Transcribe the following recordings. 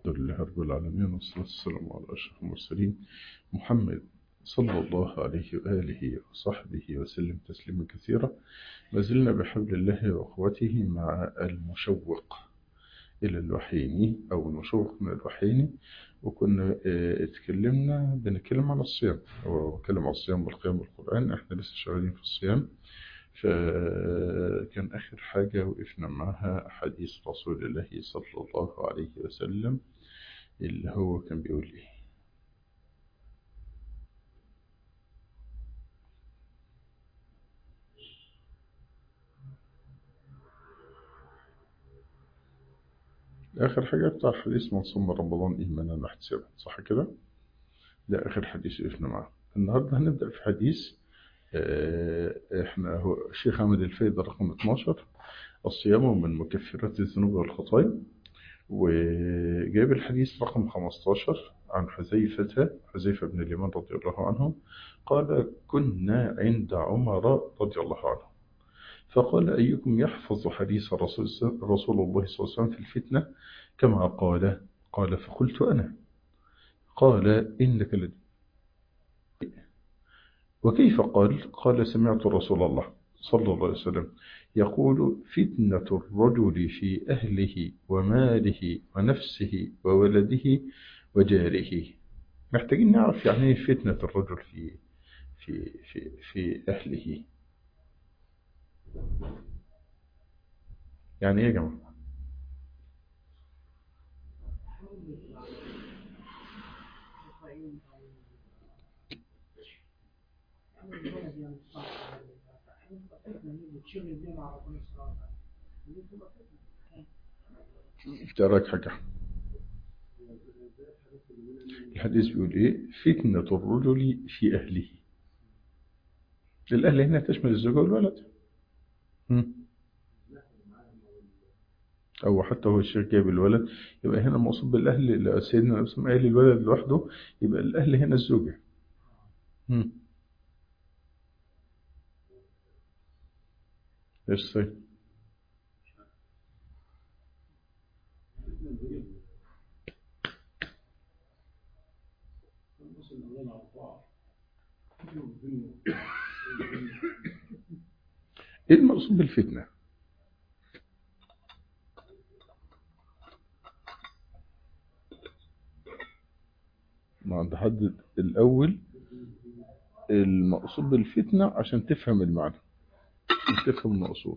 الحمد لله رب العالمين والصلاة والسلام على أشرف المرسلين محمد صلى الله عليه وآله وصحبه وسلم تسليما كثيرا ما زلنا بحبل الله وأخوته مع المشوق إلى الوحيين أو المشوق من الوحيين وكنا اه اتكلمنا بنتكلم على الصيام وكلم على الصيام والقيام بالقرآن احنا لسه شغالين في الصيام فكان آخر حاجة وقفنا معها حديث رسول الله صلى الله عليه وسلم اللي هو كان بيقول ايه آخر حاجة بتاع حديث من صوم رمضان إيمانا واحتسابا صح كده؟ ده آخر حديث وقفنا معاه النهاردة هنبدأ في حديث احنا هو الشيخ عمد الفايدة رقم 12 الصيام من مكفرات الذنوب والخطايا وجاب الحديث رقم 15 عن حذيفة حذيفة بن اليمان رضي الله عنه قال كنا عند عمر رضي الله عنه فقال أيكم يحفظ حديث رسول, رسول الله صلى الله عليه وسلم في الفتنة كما قال قال فقلت أنا قال إنك لدي وكيف قال قال سمعت رسول الله صلى الله عليه وسلم يقول فتنة الرجل في أهله وماله ونفسه وولده وجاره محتاجين نعرف يعني ايه فتنة الرجل في في في في أهله يعني ايه يا جماعة تراك حاجة الحديث بيقول ايه فتنة الرجل في أهله الأهل هنا تشمل الزوجة والولد أو حتى هو الشيخ جايب الولد يبقى هنا مقصود بالأهل سيدنا الأسلام قال الولد لوحده يبقى الأهل هنا الزوجة ايش صحيح ايه المقصود بالفتنة ما نحدد الاول المقصود بالفتنة عشان تفهم المعنى تفهم المقصود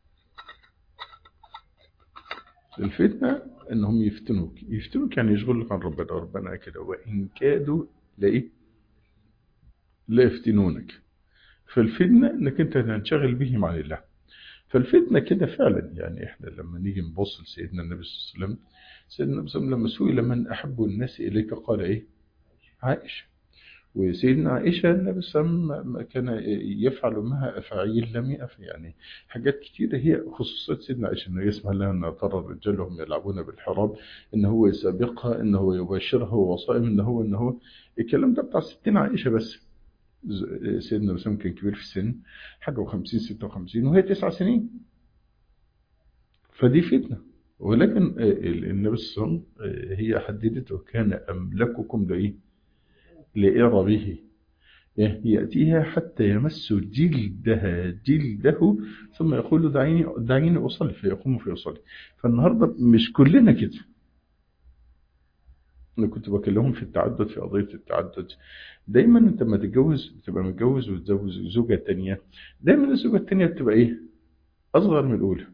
الفتنة انهم يفتنوك يفتنوك يعني يشغلك عن ربنا ربنا كده وان كادوا لايه لا يفتنونك فالفتنة انك انت تنشغل بهم عن الله فالفتنة كده فعلا يعني احنا لما نيجي نبص لسيدنا النبي صلى الله عليه وسلم سيدنا النبي صلى الله عليه وسلم لما سئل من احب الناس اليك قال ايه عائشة وسيدنا عائشة النبي صلى الله عليه وسلم كان يفعل معها أفاعيل لم يفعل يعني حاجات كتيرة هي خصوصيات سيدنا عائشة أنه يسمع لها أن ترى الرجال هم يلعبون بالحرام أن هو يسابقها أن هو يباشرها ووصائم أن هو أن هو الكلام ده بتاع ستين عائشة بس سيدنا النبي كان كبير في السن حاجة وخمسين ستة وخمسين وهي تسع سنين فدي فتنة ولكن النبي صلى الله عليه وسلم هي حددت وكان أملككم لإيه لإربه يأتيها حتى يمس جلدها جلده ثم يقول دعيني, دعيني أصلي فيقوم فيصلي فالنهاردة مش كلنا كده أنا كنت بكلمهم في التعدد في قضية التعدد دايما أنت ما تتجوز بتبقى متجوز وتتجوز زوجة تانية دايما الزوجة التانية بتبقى إيه أصغر من الأولى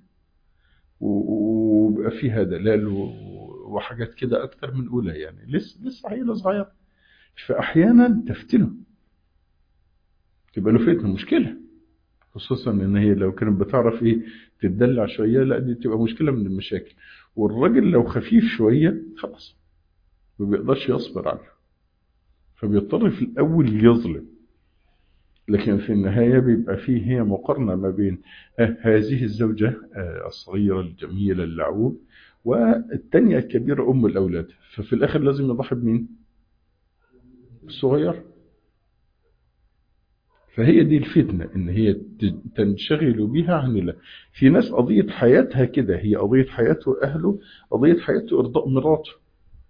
وبقى فيها دلال وحاجات كده أكتر من الأولى يعني لسه لسه عيلة صغيرة فأحيانا تفتنه تبقى له فتنة مشكلة خصوصا ان هي لو كانت بتعرف ايه تدلع شوية لا دي تبقى مشكلة من المشاكل والراجل لو خفيف شوية خلاص ما بيقدرش يصبر عنها فبيضطر في الأول يظلم لكن في النهاية بيبقى فيه هي مقارنة ما بين هذه الزوجة الصغيرة الجميلة اللعوب والتانية الكبيرة أم الأولاد ففي الآخر لازم يضحي بمين؟ الصغير فهي دي الفتنة ان هي تنشغل بها عن الله في ناس قضية حياتها كده هي قضية حياته أهله قضية حياته إرضاء مراته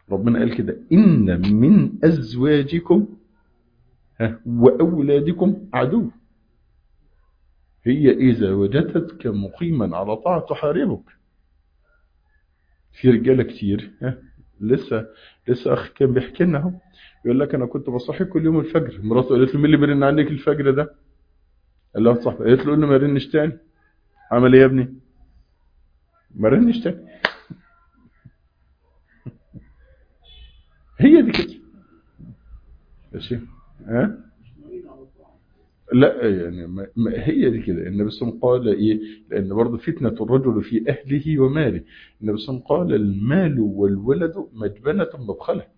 ربنا قال كده إن من أزواجكم ها، وأولادكم عدو هي إذا وجدتك مقيما على طاعة تحاربك في رجالة كتير ها، لسه لسه أخ كان بيحكي لنا اهو يقول لك أنا كنت بصحي كل يوم الفجر مراته قالت له مين اللي بيرن عليك الفجر ده؟ قال لها صاحبي قالت له قول له ما يرنش تاني عمل ايه يا ابني؟ ما رنش تاني هي دي كده ماشي ها لا يعني ما ما هي دي كده النبي صلى الله عليه وسلم قال ايه لان برضه فتنه الرجل في اهله وماله النبي صلى الله عليه وسلم قال المال والولد مجبنه مبخله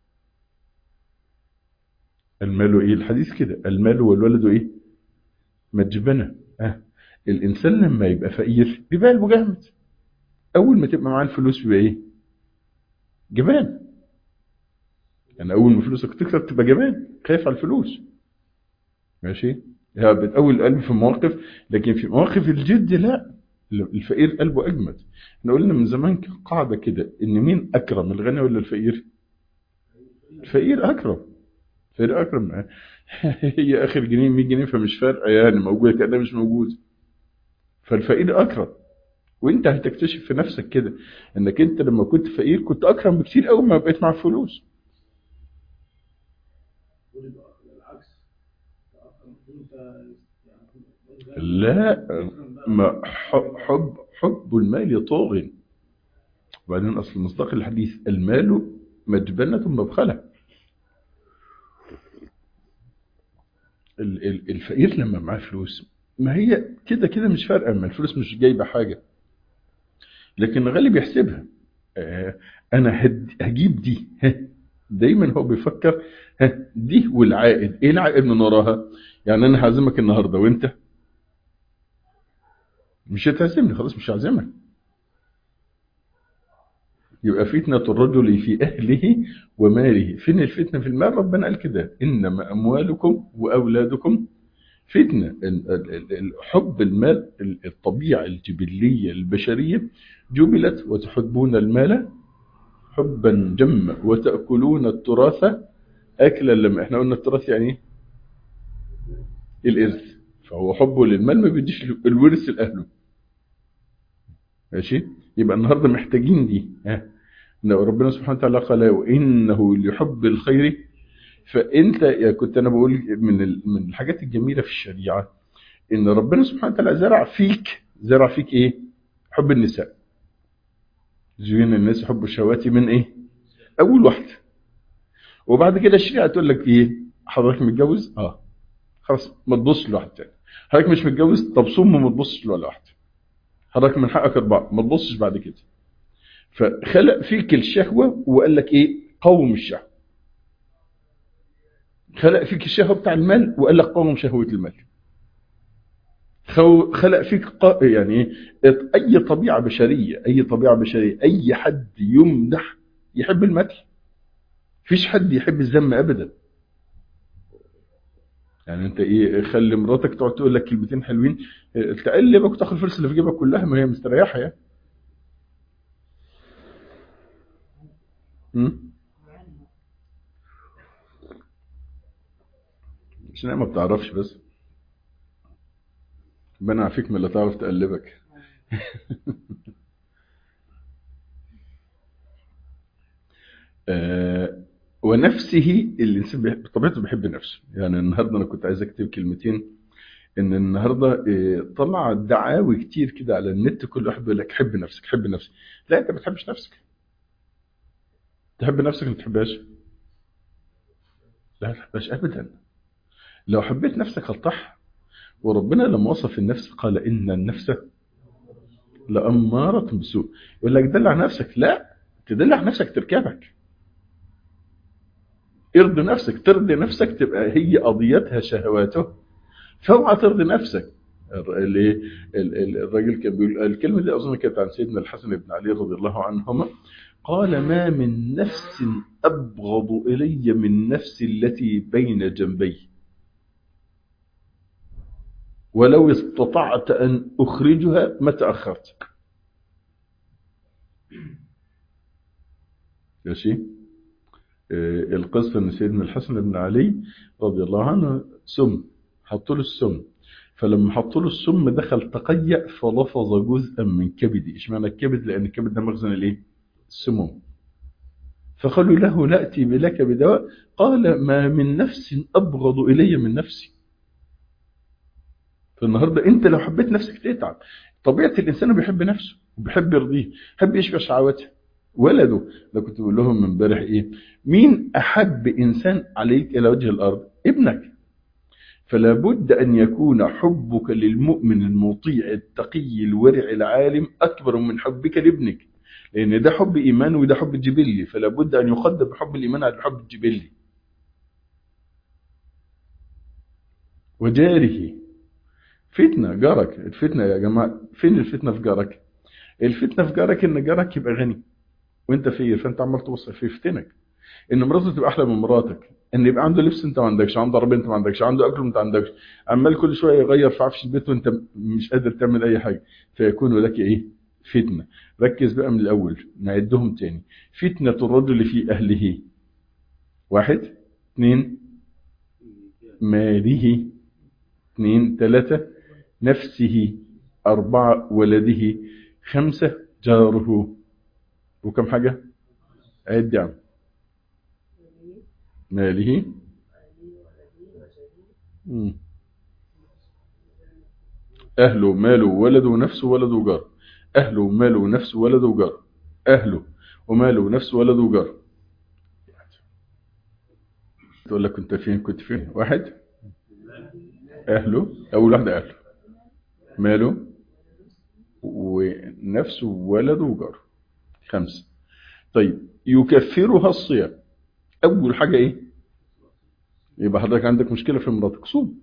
المال ايه الحديث كده المال والولد ايه مجبنه ها الانسان لما يبقى فقير بيبقى قلبه جامد اول ما تبقى معاه الفلوس بيبقى ايه جبان يعني اول ما فلوسك تكتر تبقى جبان خايف على الفلوس ماشي هي بتقوي القلب في مواقف لكن في مواقف الجد لا الفقير قلبه اجمد احنا قلنا من زمان قاعده كده ان مين اكرم الغني ولا الفقير الفقير اكرم الفقير اكرم هي اخر جنيه 100 جنيه فمش فارقه يعني موجوده كانها مش موجوده فالفقير اكرم وانت هتكتشف في نفسك كده انك انت لما كنت فقير كنت اكرم بكتير قوي ما بقيت معاك فلوس العكس انت لا ما ح- حب حب المال طاغ وبعدين اصل مصداق الحديث المال مجبنة مبخلة ال- ال- الفقير لما معاه فلوس ما هي كده كده مش فارقه ما الفلوس مش جايبه حاجه لكن غالب يحسبها آه، انا هد- هجيب دي ها، دايما هو بيفكر ها دي والعائد ايه العائد من وراها يعني انا هعزمك النهارده وانت مش هتعزمني خلاص مش هعزمك يبقى فتنة الرجل في أهله وماله فين الفتنة في المال ربنا قال كده إنما أموالكم وأولادكم فتنة ال- ال- ال- ال- حب المال ال- الطبيعة الجبلية البشرية جبلت وتحبون المال حبا جما وتأكلون التراث أكلا لما احنا قلنا التراث يعني ايه؟ الإرث فهو حبه للمال ما بيديش الورث لأهله ماشي يبقى النهارده محتاجين دي ها إن ربنا سبحانه وتعالى قال وإنه لحب الخير فأنت يا كنت أنا بقول من ال- من الحاجات الجميلة في الشريعة إن ربنا سبحانه وتعالى زرع فيك زرع فيك إيه؟ حب النساء زين الناس حب الشهوات من إيه؟ أول واحدة وبعد كده الشريعة تقول لك إيه؟ حضرتك متجوز؟ أه خلاص ما تبصش لواحد تاني حضرتك مش متجوز طب صم وما تبصش لولا واحد حضرتك من حقك أربعة ما تبصش بعد كده فخلق فيك الشهوة وقال لك إيه؟ قوم الشهوة خلق فيك الشهوة بتاع المال وقال لك قوم شهوة المال خو- خلق فيك ق- يعني ايه اي طبيعه بشريه اي طبيعه بشريه اي حد يمدح يحب المدح مفيش حد يحب الذم ابدا يعني انت ايه خلي مراتك تقعد تقول لك كلمتين حلوين اه، تقلبك وتاخد الفلوس اللي في جيبك كلها ما هي مستريحه يعني م? عشان هي ما بتعرفش بس ربنا يعافيك من اللي تعرف تقلبك آه، ونفسه الانسان بيحب- بطبيعته بيحب نفسه يعني النهارده انا كنت عايز اكتب كلمتين ان النهارده آه، طلع دعاوي كتير كده على النت كل واحد بيقول لك حب نفسك حب نفسك لا انت ما بتحبش نفسك تحب نفسك ما تحبهاش لا ما تحبهاش ابدا لو حبيت نفسك هتطح وربنا لما وصف النفس قال ان النفس لأمارة بسوء يقول لك دلع نفسك لا تدلع نفسك تركبك ارضي نفسك ترضي نفسك تبقى هي قضيتها شهواته فاوعى ترضي نفسك الر- ال- ال- ال- الراجل كان بيقول الكلمه دي اظن كانت عن سيدنا الحسن بن علي رضي الله عنهما قال ما من نفس ابغض الي من نفسي التي بين جنبي ولو استطعت ان اخرجها ما تاخرت ماشي آه، القصة ان سيدنا الحسن بن علي رضي الله عنه سم حطوا له السم فلما حطوا له السم دخل تقيأ فلفظ جزءا من كبدي اشمعنى الكبد لان الكبد ده مخزن الايه السموم فقالوا له نأتي بلك بدواء قال ما من نفس أبغض إلي من نفسي فالنهاردة أنت لو حبيت نفسك تتعب طبيعة الإنسان بيحب نفسه وبيحب يرضيه يحب يشبع شهواته ولده لو كنت بقول لهم من امبارح ايه مين احب انسان عليك الى وجه الارض ابنك فلا بد ان يكون حبك للمؤمن المطيع التقي الورع العالم اكبر من حبك لابنك لان ده حب ايمان وده حب جبلي فلا بد ان يقدم حب الايمان على الحب الجبلي وجاره فتنه جارك الفتنه يا جماعه فين الفتنه في جارك الفتنه في جارك ان جارك يبقى غني وانت فقير فانت عمال توصل في يفتنك ان مراته تبقى احلى من مراتك ان يبقى عنده لبس انت ما عندكش عنده عربيه انت ما عندكش عنده اكل انت ما عندكش عمال كل شويه يغير في عفش البيت وانت مش قادر تعمل اي حاجه فيكون لك ايه فتنه ركز بقى من الاول نعدهم تاني فتنه الرجل في اهله واحد اثنين ماله اثنين ثلاثة نفسه أربعة ولده خمسة جاره وكم حاجة عد يا عم ماله مم. أهله ماله ولده نفسه ولده جار أهله ماله نفسه ولده جار أهله وماله نفسه ولده جار تقول لك كنت فين كنت فين واحد أهله أول واحدة أهله ماله ونفسه ولده وجاره خمسة طيب يكفرها الصيام أول حاجة إيه يبقى حضرتك عندك مشكلة في مراتك صوم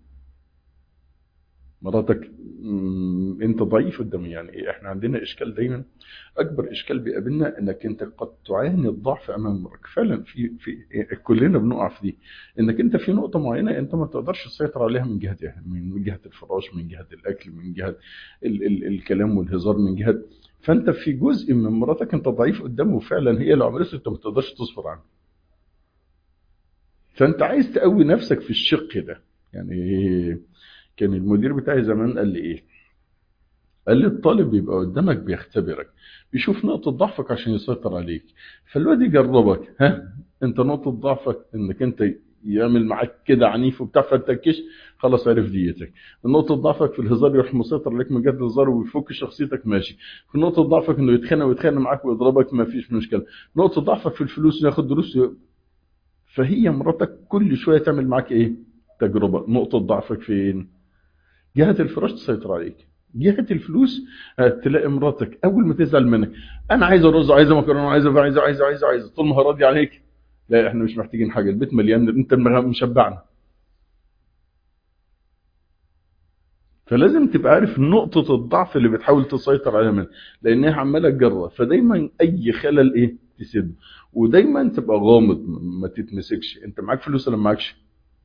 مراتك مم، انت ضعيف قدام يعني إيه؟ احنا عندنا اشكال دايما اكبر اشكال بيقابلنا انك انت قد تعاني الضعف امام امرك فعلا في في كلنا بنقع في دي انك انت في نقطه معينه انت ما تقدرش تسيطر عليها من جهتها من جهه الفراش من جهه الاكل من جهه ال ال الكلام والهزار من جهه فانت في جزء من مراتك انت ضعيف قدامه فعلا هي لو عملته انت ما تقدرش تصبر عنه فانت عايز تقوي نفسك في الشق ده يعني كان المدير بتاعي زمان قال لي ايه قال لي الطالب بيبقى قدامك بيختبرك بيشوف نقطة ضعفك عشان يسيطر عليك فالواد يجربك ها انت نقطة ضعفك انك انت يعمل معاك كده عنيف وبتاع فتكش خلاص عرف ديتك نقطة ضعفك في الهزار يروح مسيطر عليك من جهة الهزار ويفك شخصيتك ماشي في نقطة ضعفك انه يتخانق ويتخانق معاك ويضربك ما فيش مشكلة نقطة ضعفك في الفلوس ياخد دروس فهي مراتك كل شوية تعمل معاك ايه تجربة نقطة ضعفك فين جهة الفراش تسيطر عليك جهة الفلوس تلاقي مراتك اول ما تزعل منك انا عايز رز عايزه مكرونه عايزه عايزه عايزه عايزه عايزه طول ما هي راضيه عليك لا احنا مش محتاجين حاجه البيت مليان انت مشبعنا فلازم تبقى عارف نقطة الضعف اللي بتحاول تسيطر عليها منها لأنها عمالة تجرب فدايما أي خلل إيه تسد ودايما تبقى غامض ما تتمسكش أنت معاك فلوس ولا معاكش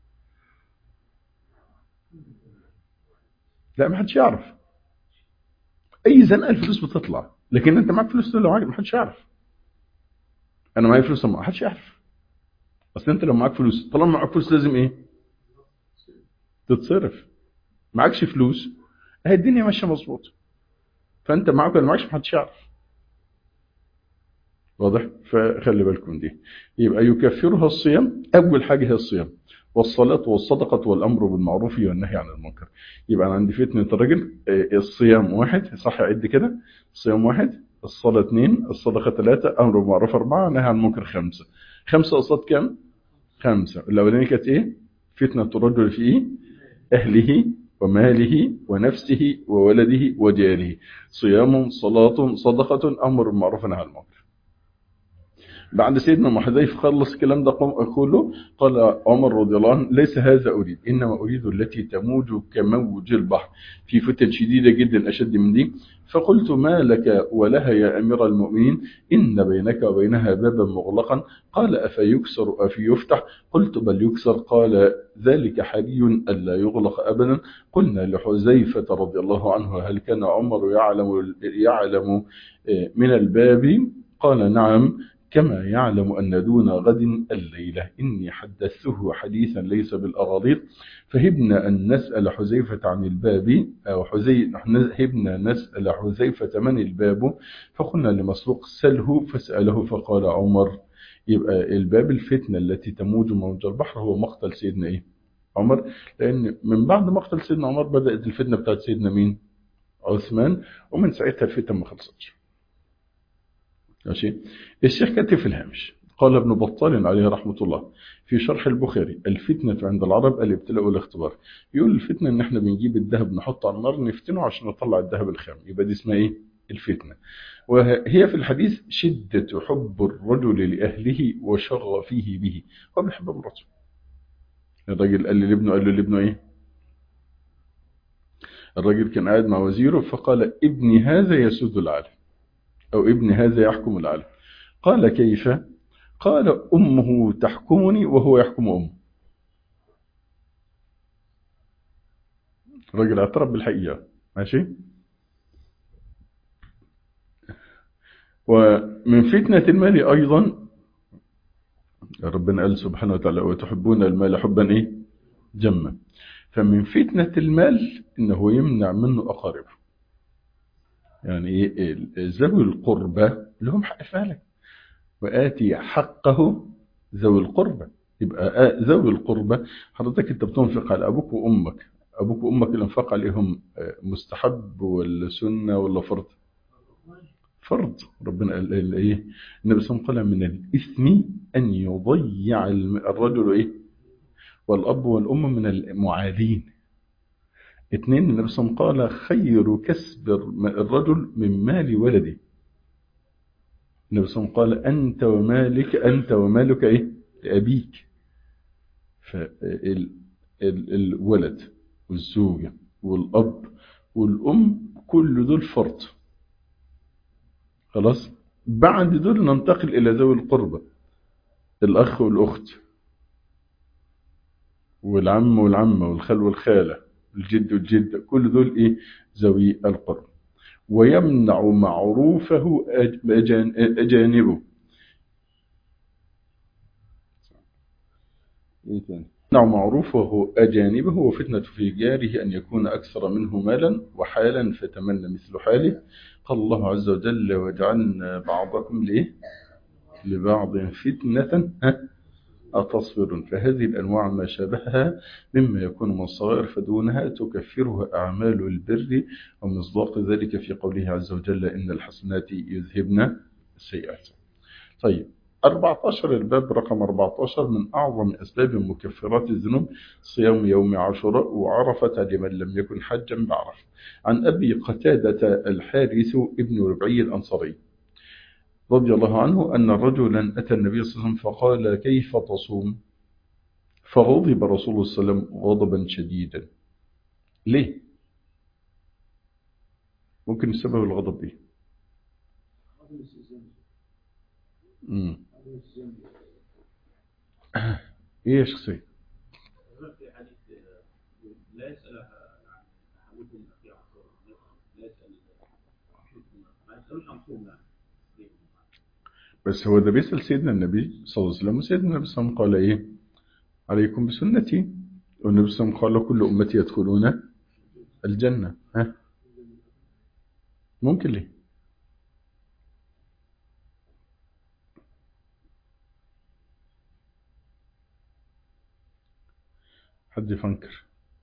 لا ما حدش يعرف أي زنقة الفلوس بتطلع لكن أنت معاك فلوس ولا معاك ما حدش يعرف أنا معايا فلوس ما حدش يعرف أصل أنت لو معاك فلوس طالما معاك فلوس لازم إيه تتصرف معكش فلوس اهي الدنيا ماشيه مظبوط فانت معاك ولا معكش محدش يعرف واضح فخلي بالكم دي يبقى يكفرها الصيام اول حاجه هي الصيام والصلاه والصدقه والامر بالمعروف والنهي عن المنكر يبقى انا عندي فتنه الراجل الصيام واحد صح عد كده الصيام واحد الصلاه اثنين الصدقه ثلاثه امر بالمعروف اربعه نهي عن المنكر خمسه خمسه قصاد كام خمسه الاولانيه كانت ايه فتنه الرجل في ايه اهله وماله ونفسه وولده وجاره صيام صلاة صدقة أمر بالمعروف ونهي عن المنكر بعد سيدنا ام حذيفه خلص الكلام ده كله قال عمر رضي الله عنه ليس هذا اريد انما اريد التي تموج كموج البحر في فتن شديده جدا اشد من دي فقلت ما لك ولها يا امير المؤمنين ان بينك وبينها بابا مغلقا قال افيكسر افيفتح قلت بل يكسر قال ذلك حري الا يغلق ابدا قلنا لحذيفه رضي الله عنه هل كان عمر يعلم يعلم من الباب قال نعم كما يعلم أن دون غد الليلة إني حدثته حديثا ليس بالأغاليط فهبنا أن نسأل حذيفة عن الباب أو حزي... هبنا نسأل حذيفة من الباب فقلنا لمسروق سله فسأله فقال عمر يبقى الباب الفتنة التي تموج موج البحر هو مقتل سيدنا إيه عمر لأن من بعد مقتل سيدنا عمر بدأت الفتنة بتاعت سيدنا مين عثمان ومن ساعتها الفتنة ما خلصتش ماشي الشيخ كاتب في الهامش قال ابن بطال عليه رحمة الله في شرح البخاري الفتنة عند العرب الابتلاء والاختبار يقول الفتنة ان احنا بنجيب الذهب نحطه على النار نفتنه عشان نطلع الذهب الخام يبقى دي اسمها ايه الفتنة وهي في الحديث شدة حب الرجل لأهله وشغفه به هو بيحب مراته الراجل قال لابنه قال له لابنه ايه الراجل كان قاعد مع وزيره فقال ابني هذا يسود العالم أو ابن هذا يحكم العالم قال كيف قال أمه تحكمني وهو يحكم أمه الراجل اعترف بالحقيقة ماشي ومن فتنة المال أيضا ربنا قال سبحانه وتعالى وتحبون المال حبا إيه جما فمن فتنة المال إنه يمنع منه أقاربه يعني إيه ذوي القربى لهم حق فعلا وآتي حقه ذوي القربى يبقى ذوي القربى حضرتك انت بتنفق على أبوك وأمك أبوك وأمك الانفاق عليهم مستحب ولا سنة ولا فرض فرض ربنا قال ايه النبي صلى الله عليه وسلم قال من الإثم أن يضيع الرجل إيه والأب والأم من المعادين اثنين النبي صلى الله عليه وسلم قال خير كسب الرجل من مال ولده النبي صلى الله عليه وسلم قال أنت ومالك أنت ومالك إيه لأبيك فالولد والزوجة والأب والأم كل دول فرض خلاص بعد دول ننتقل إلى ذوي القربة الأخ والأخت والعم والعمة والخال والخالة الجد والجدة كل دول إيه ذوي القرب ويمنع معروفه أجانبه إيه تاني يمنع معروفه أجانبه وفتنة في جاره أن يكون أكثر منه مالا وحالا فتمنى مثل حاله قال الله عز وجل وجعلنا بعضكم ليه لبعض فتنة أتصبر فهذه الأنواع ما شابهها مما يكون من الصغائر فدونها تكفرها أعمال البر ومصداق ذلك في قوله عز وجل إن الحسنات يذهبن السيئات طيب 14 الباب رقم 14 من أعظم أسباب مكفرات الذنوب صيام يوم عاشوراء وعرفة لمن لم يكن حجا بعرف عن أبي قتادة الحارث ابن ربعي الأنصاري رضي الله عنه أن رجلا أتى النبي صلى الله عليه وسلم فقال كيف تصوم فغضب رسول الله صلى الله عليه وسلم غضبا شديدا ليه ممكن السبب الغضب ايه امم ايه يا شخصي في حديث لا يسأل عن أحدكم في عصر لا يسأل ما يسألوش عن صوم يعني بس هو ده بيسأل سيدنا النبي صلى الله عليه وسلم وسيدنا النبي صلى الله عليه وسلم قال ايه عليكم بسنتي والنبي صلى الله عليه وسلم قال كل أمتي يدخلون الجنة ها ممكن ليه حد يفكر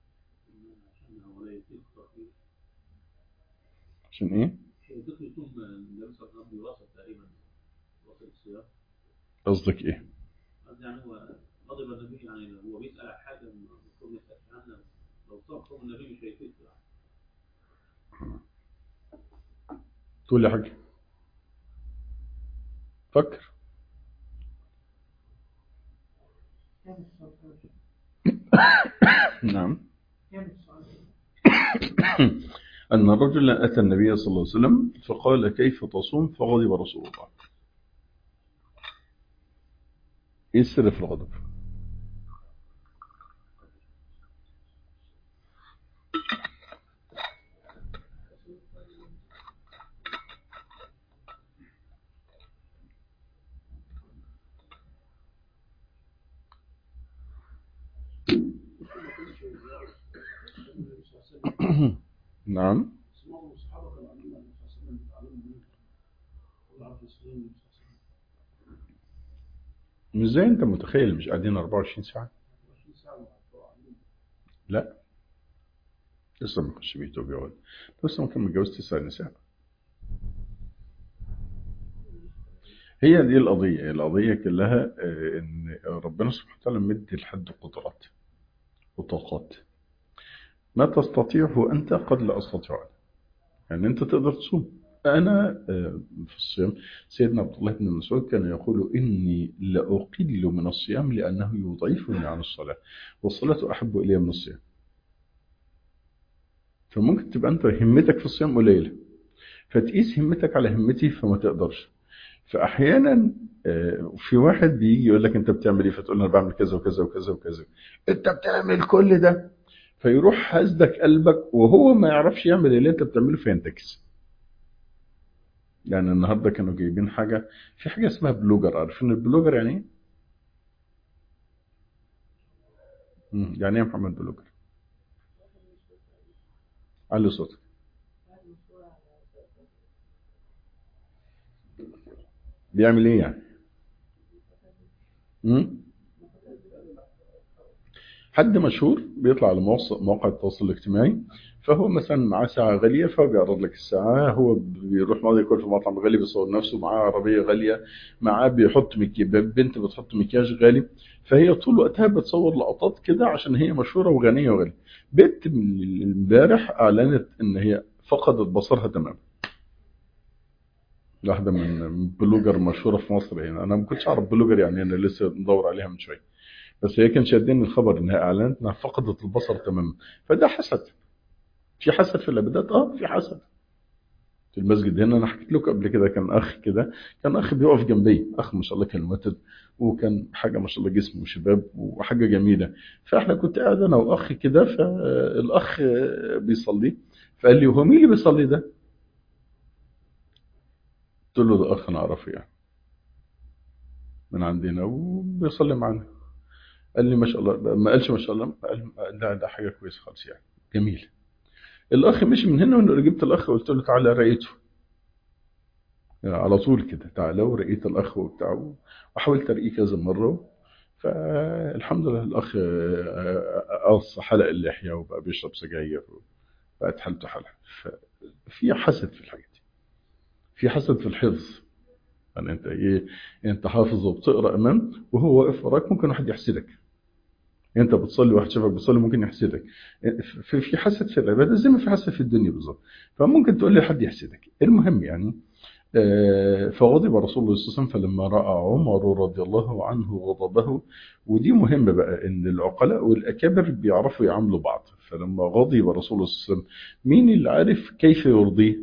عشان ايه يدخل يصوم النبي صلى الله عليه وسلم بوسط تقريبا وسط الصيام قصدك ايه قصدي يعني هو غضب النبي يعني هو بيسأل عن حاجة المفروض ما يسألش عنها لو صام صوم النبي مش هيفيد يعني تقول لي حاجة فكر نعم أن رجلا أتى النبي صلى الله عليه وسلم فقال كيف تصوم فغضب رسول الله إيه السر في الغضب نعم بس معظم الصحابه كانوا قاعدين مع النبي صلى الله عليه وسلم بيتعلموا منه ويعرفوا يسالوا النبي صلى الله عليه وسلم مش زي انت متخيل مش قاعدين 24 ساعة 20 ساعه وقاعدين لا لسه ما كانش بيته بيقعد لسه ما كان متجوز تسع نساء هي دي القضية القضية كلها آه، ان ربنا سبحانه وتعالى مدي لحد قدرات وطاقات ما تستطيعه انت قد لا استطيع انا يعني انت تقدر تصوم انا آه، في الصيام سيدنا عبد الله بن مسعود كان يقول اني لاقل من الصيام لانه يضعفني عن الصلاه والصلاه احب الي من الصيام فممكن تبقى انت همتك في الصيام قليله فتقيس همتك على همتي فما تقدرش فاحيانا آه، في واحد بيجي يقول لك انت بتعمل ايه فتقول له انا بعمل كذا وكذا وكذا وكذا انت بتعمل كل ده فيروح حاسدك قلبك وهو ما يعرفش يعمل اللي انت بتعمله فينتكس يعني النهارده كانوا جايبين حاجه في حاجه اسمها بلوجر عارفين البلوجر يعني ايه؟ مم، يعني ايه يا محمد بلوجر؟ علي صوتك بيعمل ايه يعني؟ مم؟ حد مشهور بيطلع على مواص- مواقع التواصل الاجتماعي فهو مثلا معاه ساعة غالية فهو بيعرض لك الساعة هو بيروح ماضي ياكل في مطعم غالي بيصور نفسه معاه عربية غالية معاه بيحط مكياج بنت بتحط مكياج غالي فهي طول وقتها بتصور لقطات كده عشان هي مشهورة وغنية وغالية بنت من امبارح أعلنت إن هي فقدت بصرها تماما واحدة من بلوجر مشهورة في مصر هنا أنا ما كنتش أعرف بلوجر يعني أنا لسه مدور عليها من شوية بس هي كان شادين الخبر انها اعلنت انها فقدت البصر تماما فده حسد في حسد في العبادات اه في حسد في المسجد هنا انا حكيت لكم قبل كده كان اخ كده كان اخ بيقف جنبي اخ ما شاء الله كان متد وكان حاجه ما شاء الله جسم وشباب وحاجه جميله فاحنا كنت قاعد انا واخ كده فالاخ بيصلي فقال لي هو مين اللي بيصلي ده؟ قلت له ده اخ انا اعرفه يعني من عندنا وبيصلي معانا قال لي ما شاء الله ما قالش ما شاء الله قال ده ده حاجه كويسه خالص يعني جميل الاخ مشي من هنا وانا جبت الاخ وقلت له تعالى رأيته يعني على طول كده تعالى ورأيت الاخ وبتاع وحاولت ارقيه كذا مره فالحمد لله الاخ قص حلق اللحيه وبقى بيشرب سجاير بقت حالته حالة ففي حسد في الحاجات دي في حسد في الحفظ يعني انت ايه انت حافظ وبتقرا امام وهو واقف وراك ممكن واحد يحسدك انت بتصلي واحد شافك بتصلي ممكن يحسدك في في حسد في العباده زي ما في حسد في الدنيا بالظبط فممكن تقول لي حد يحسدك المهم يعني فغضب رسول الله صلى الله عليه وسلم فلما راى عمر رضي الله عنه غضبه ودي مهمه بقى ان العقلاء والاكابر بيعرفوا يعاملوا بعض فلما غضب رسول الله صلى الله عليه وسلم مين اللي عارف كيف يرضيه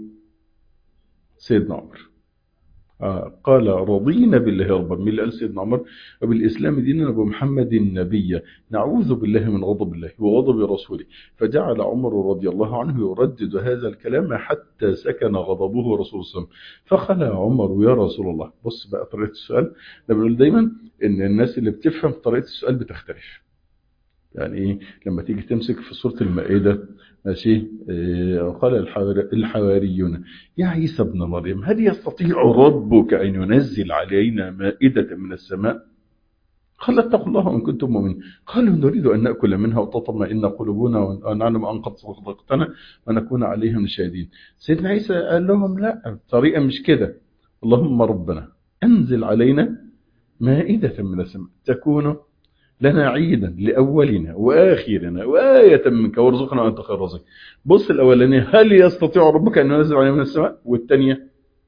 سيدنا عمر آه قال رضينا بالله ربا مين اللي قال سيدنا عمر وبالإسلام دينا وبمحمد نبيا نعوذ بالله من غضب الله وغضب رسوله فجعل عمر رضي الله عنه يردد هذا الكلام حتى سكن غضبه رسول الله فخلى عمر يا رسول الله بص بقى طريقة السؤال ده بنقول دايما ان الناس اللي بتفهم طريقة السؤال بتختلف يعني ايه لما تيجي تمسك في سورة المائدة ماشي إيه قال الحواريون يا عيسى ابن مريم هل يستطيع ربك أن ينزل علينا مائدة من السماء قال اتقوا الله إن كنتم مؤمنين قالوا نريد أن نأكل منها وتطمئن قلوبنا ونعلم أن قد صدقتنا ونكون عليهم شاهدين سيدنا عيسى قال لهم لا الطريقة مش كده اللهم ربنا أنزل علينا مائدة من السماء تكون لنا عيدا لأولنا وآخرنا وآية منك وارزقنا وأنت خير الرازقين بص الأولانية هل يستطيع ربك أن ينزل علينا من السماء والثانية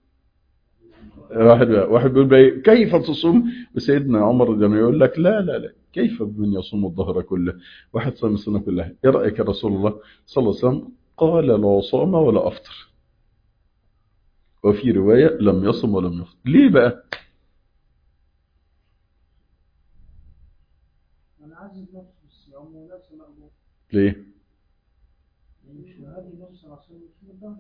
واحد بقى واحد بيقول بقى كيف تصوم وسيدنا عمر رضي الله يقول لك لا لا لا كيف من يصوم الظهر كله واحد صام السنة كلها ايه رأيك يا رسول الله صلى الله عليه وسلم قال لا صام ولا أفطر وفي رواية لم يصم ولم يفطر ليه بقى عزز نفسه بالصيام ونفس مقبول ليه مش هذه نفس عشان يصوم الظهر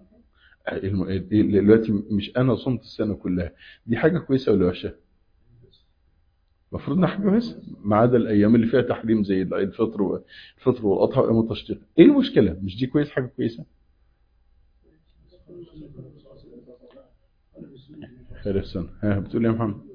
دلوقتي مش انا صمت السنه كلها دي حاجه كويسه ولا وحشه المفروض انها حاجه كويسه ما عدا الايام اللي فيها تحريم زي العيد الفطر والفطر والاضحى وايام التشريق ايه المشكله مش دي كويس حاجه كويسه خير السنه ها بتقول إيه يا محمد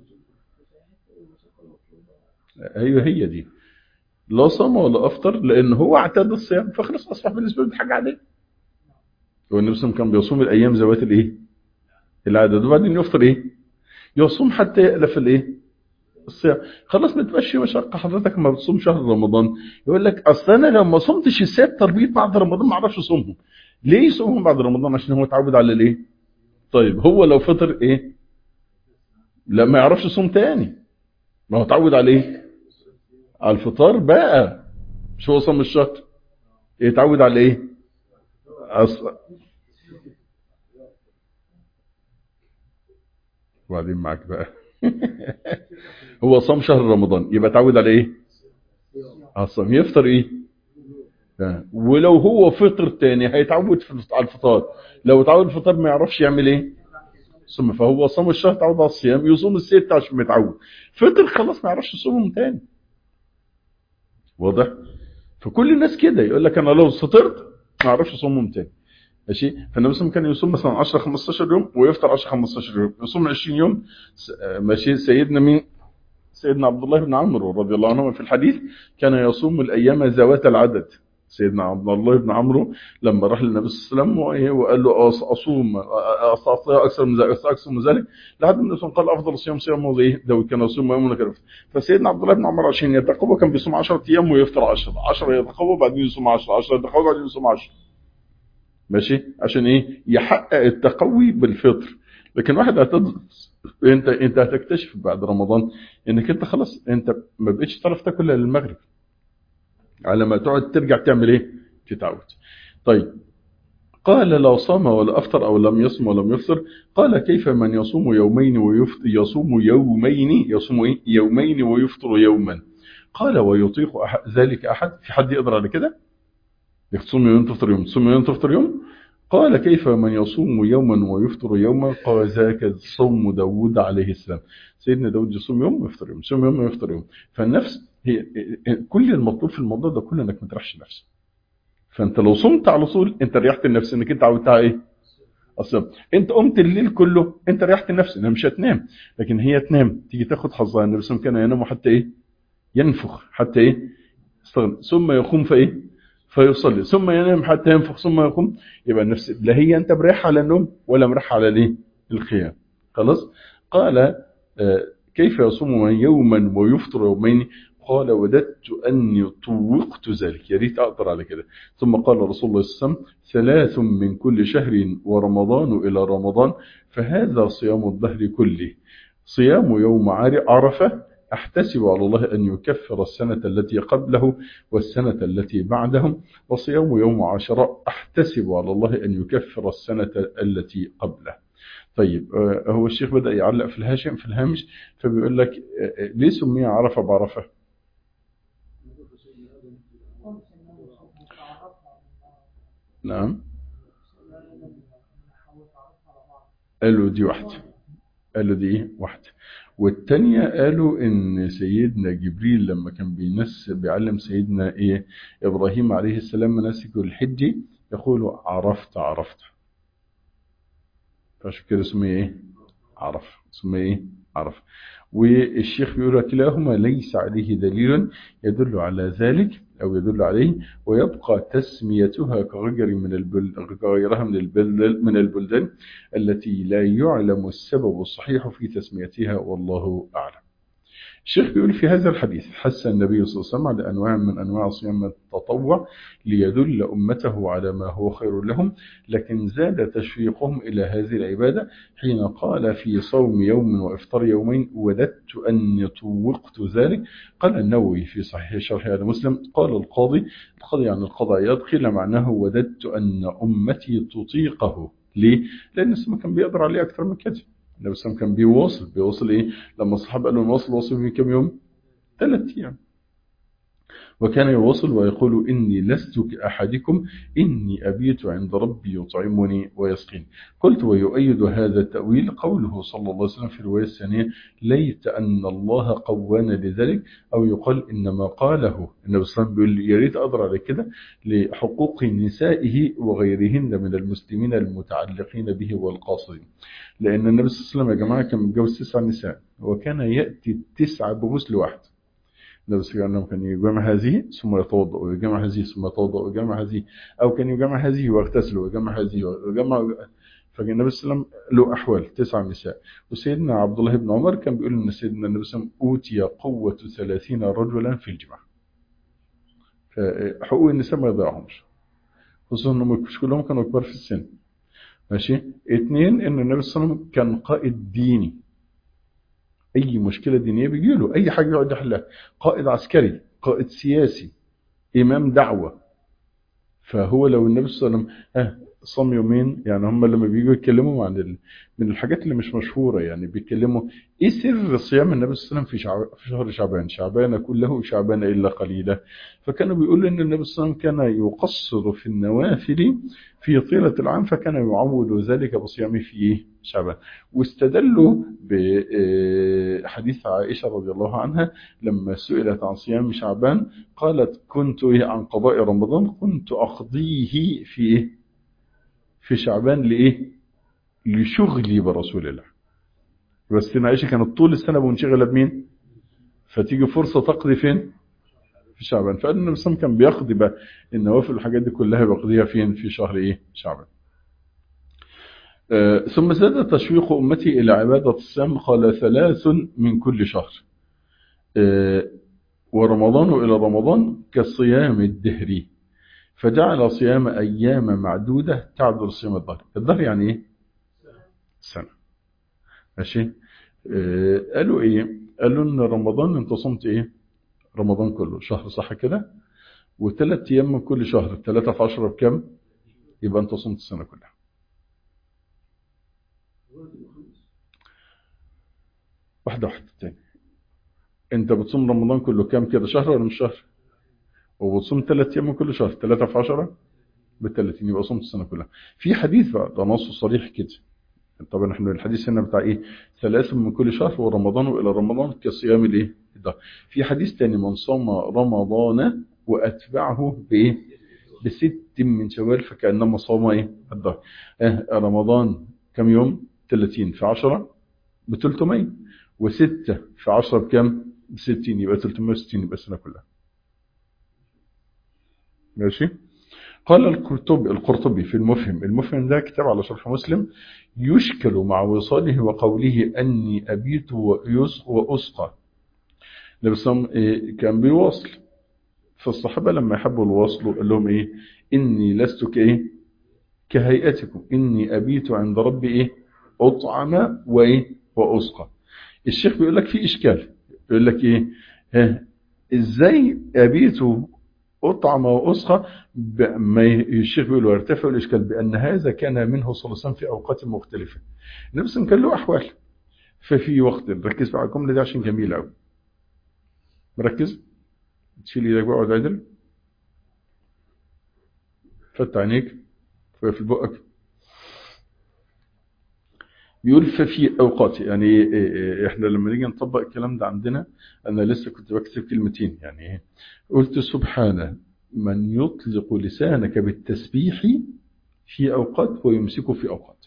ايوه هي دي لا صام ولا افطر لان هو اعتاد الصيام فخلاص اصبح بالنسبه له حاجه عاديه والنبي صلى الله عليه وسلم كان بيصوم الايام ذوات الايه العدد وبعدين يفطر ايه يصوم حتى يألف الايه الصيام خلاص ما تبقاش مشقه حضرتك لما بتصوم شهر رمضان يقول لك اصل انا لو ما صمتش الست تربيط بعد رمضان ما اعرفش اصومهم ليه يصومهم بعد رمضان عشان هو اتعود على الايه طيب هو لو فطر ايه لا ما يعرفش يصوم تاني ما هو اتعود على ايه على الفطار بقى مش هو صام الشهر يتعود على ايه أصلا وبعدين معاك بقى هو صام شهر رمضان يبقى اتعود على ايه الصوم يفطر ايه آه. ولو هو فطر تاني هيتعود على الفطار لو اتعود الفطار ما يعرفش يعمل ايه ثم فهو صام الشهر تعود على الصيام يصوم الست عشان ما يتعود فطر خلاص ما يعرفش يصومهم تاني واضح فكل الناس كده يقول لك انا لو فطرت ما اعرفش اصومهم تاني ماشي فالنبي صلى كان يصوم مثلا 10 15 يوم ويفطر 10 15 يوم يصوم 20 يوم ماشي سيدنا مين سيدنا عبد الله بن عمرو رضي الله عنه في الحديث كان يصوم الايام ذوات العدد سيدنا عبد الله بن عمرو لما راح للنبي صلى الله عليه وسلم وقال له اصوم استطيع اكثر من ذلك اكثر من ذلك لحد ما النبي قال افضل الصيام صيام ايه لو كان يصوم يوم كان فسيدنا عبد الله بن عمرو عشان يتقوى كان بيصوم 10 ايام ويفطر 10 10 يتقوى بعدين يصوم 10 10 يتقوى بعدين يصوم 10 ماشي عشان ايه يحقق التقوي بالفطر لكن واحد هتد... انت انت هتكتشف بعد رمضان انك انت خلاص انت ما بقتش تعرف تاكل الا المغرب على ما تقعد ترجع تعمل ايه تتعود طيب قال لو صام ولا افطر او لم يصم ولم يفطر قال كيف من يصوم يومين ويفطر يصوم يومين يصوم ايه يومين ويفطر يوما قال ويطيق أحد ذلك احد في حد يقدر على كده انك تصوم يوم تفطر يوم تصوم يوم تفطر يوم قال كيف من يصوم يوما ويفطر يوما قال ذاك صوم داود عليه السلام سيدنا داود يصوم يوم ويفطر يوم يصوم يوم ويفطر يوم فالنفس هي كل المطلوب في الموضوع ده كله انك ما تريحش نفسك فانت لو صمت على طول انت ريحت النفس انك انت عودتها ايه اصلا انت قمت الليل كله انت ريحت النفس انها مش هتنام لكن هي تنام تيجي تاخد حظها النبي صلى الله عليه وسلم كان ينام حتى ايه ينفخ حتى ايه استغنى ثم يقوم فايه فيصلي ثم ينام حتى ينفخ ثم يقوم يبقى النفس لا هي انت مريحه على النوم ولا مريحه على الايه القيام خلاص قال آه كيف يصوم من يوما ويفطر يومين قال وددت اني طوقت ذلك يا ريت اقدر على كده ثم قال رسول الله صلى الله عليه وسلم ثلاث من كل شهر ورمضان الى رمضان فهذا صيام الدهر كله صيام يوم عرفه أحتسب على الله أن يكفر السنة التي قبله والسنة التي بعدهم وصيام يوم عاشوراء أحتسب على الله أن يكفر السنة التي قبله طيب هو الشيخ بدأ يعلق في الهاشم في الهامش فبيقول لك ليه سمي عرفة بعرفة نعم قالوا دي واحدة قالوا دي واحدة والتانية قالوا ان سيدنا جبريل لما كان بينس بيعلم سيدنا ايه ابراهيم عليه السلام مناسك الحج يقول عرفت عرفت فعشان كده اسمه ايه عرف اسمه ايه عرف والشيخ بيقول كلاهما ليس عليه دليل يدل على ذلك أو يدل عليه ويبقى تسميتها كغير من البل... غيرها من البلدان من البلدان التي لا يعلم السبب الصحيح في تسميتها والله أعلم. الشيخ بيقول في هذا الحديث حث النبي صلى الله عليه وسلم على أنواع من أنواع صيام التطوع ليدل أمته على ما هو خير لهم لكن زاد تشويقهم إلى هذه العبادة حين قال في صوم يوم وإفطار يومين وددت أني طوقت ذلك قال النووي في صحيح شرح على مسلم قال القاضي القاضي عن القضاء يدخل معناه وددت أن أمتي تطيقه ليه؟ لأن السماء كان بيقدر عليه أكثر من كده النبي صلى الله عليه وسلم كان بيواصل بيواصل ايه لما الصحابه قالوا نواصل واصل في كام يوم ثلاث ايام وكان يواصل ويقول إني لست كأحدكم إني أبيت عند ربي يطعمني ويسقيني قلت ويؤيد هذا التأويل قوله صلى الله عليه وسلم في الرواية الثانية ليت أن الله قوانا لذلك أو يقال إنما قاله النبي صلى الله عليه وسلم بيقول يا ريت أضر على كده لحقوق نسائه وغيرهن من المسلمين المتعلقين به والقاصدين لأن النبي صلى الله عليه وسلم يا جماعة كان متجوز تسع نساء وكان يأتي التسعة بغسل واحد النبي صلى الله عليه وسلم كان يجمع هذه ثم يتوضا ويجمع هذه ثم يتوضا ويجمع هذه او كان يجمع هذه ويغتسل ويجمع هذه ويجمع فكان النبي صلى الله عليه وسلم له احوال تسع نساء وسيدنا عبد الله بن عمر كان بيقول ان سيدنا النبي صلى الله عليه وسلم اوتي قوه 30 رجلا في الجماع فحقوق النساء ما يضيعهمش خصوصا انهم مش كلهم كانوا كبار في السن ماشي اثنين ان النبي صلى الله عليه وسلم كان قائد ديني اي مشكله دينيه بيجي له اي حاجه يقعد يحلها قائد عسكري قائد سياسي امام دعوه فهو لو النبي صلى الله عليه وسلم اه صام يومين يعني هم لما بييجوا يتكلموا عن ال... من الحاجات اللي مش مشهوره يعني بيتكلموا ايه سر صيام النبي صلى الله عليه وسلم في, شعب... في شهر شعبان شعبان كله شعبان الا قليلا فكانوا بيقولوا ان النبي صلى الله عليه وسلم كان يقصر في النوافل في طيله العام فكان يعود ذلك بصيامه في شعبان واستدلوا بحديث عائشه رضي الله عنها لما سئلت عن صيام شعبان قالت كنت عن قضاء رمضان كنت اقضيه في ايه في شعبان لإيه لشغلي برسول الله بس عائشة كانت طول السنة منشغلة بمين فتيجي فرصة تقضي فين في شعبان فقال النبي صلى كان بيقضي بقى النوافل والحاجات دي كلها بيقضيها فين في شهر ايه شعبان آه ثم زاد تشويق أمتي إلى عبادة الصيام قال ثلاث من كل شهر آه ورمضان إلى رمضان كصيام الدهري فجعل صيام أيام معدودة تعدل صيام الظهر الظهر يعني إيه؟ سنة ماشي آه قالوا إيه؟ قالوا إن رمضان أنت صمت إيه؟ رمضان كله شهر صح كده؟ وثلاث أيام من كل شهر ثلاثة في عشرة بكم؟ يبقى أنت صمت السنة كلها واحدة واحدة تاني أنت بتصوم رمضان كله كام كده شهر ولا مش شهر؟ وبتصوم ثلاث ايام من كل شهر ثلاثة في عشرة ب 30 يبقى صمت السنة كلها في حديث بقى ده نص صريح كده طبعا احنا الحديث هنا بتاع ايه ثلاث من كل شهر ورمضان والى رمضان كصيام الايه ده في حديث تاني من صام رمضان واتبعه بايه بست من شوال فكانما صام ايه الدهر اه رمضان كم يوم 30 في 10 ب 300 و6 في 10 بكم ب 60 يبقى 360 يبقى السنه كلها ماشي قال القرطبي القرطبي في المفهم المفهم ده كتاب على شرح مسلم يشكل مع وصاله وقوله أني أبيت وأسقى النبي إيه كان بيواصل فالصحابة لما يحبوا الواصل قال لهم إيه إني لست كإيه كهيئتكم إني أبيت عند ربي إيه أطعم وإيه وأسقى الشيخ بيقول لك في إشكال يقول لك إيه ها إزاي أبيت أطعم وأسقى ما الشيخ بيقول ويرتفع الإشكال بأن هذا كان منه صلى الله عليه وسلم في أوقات مختلفة نفس كان له أحوال ففي وقت ركز بقى على الجملة دي عشان جميلة أوي مركز تشيل إيدك بقى وقعد عدل فتح عينيك في بقك بيقول ففي أوقات يعني إحنا لما نيجي نطبق الكلام ده عندنا أنا لسه كنت بكتب كلمتين يعني قلت سبحانه من يطلق لسانك بالتسبيح في أوقات ويمسكه في أوقات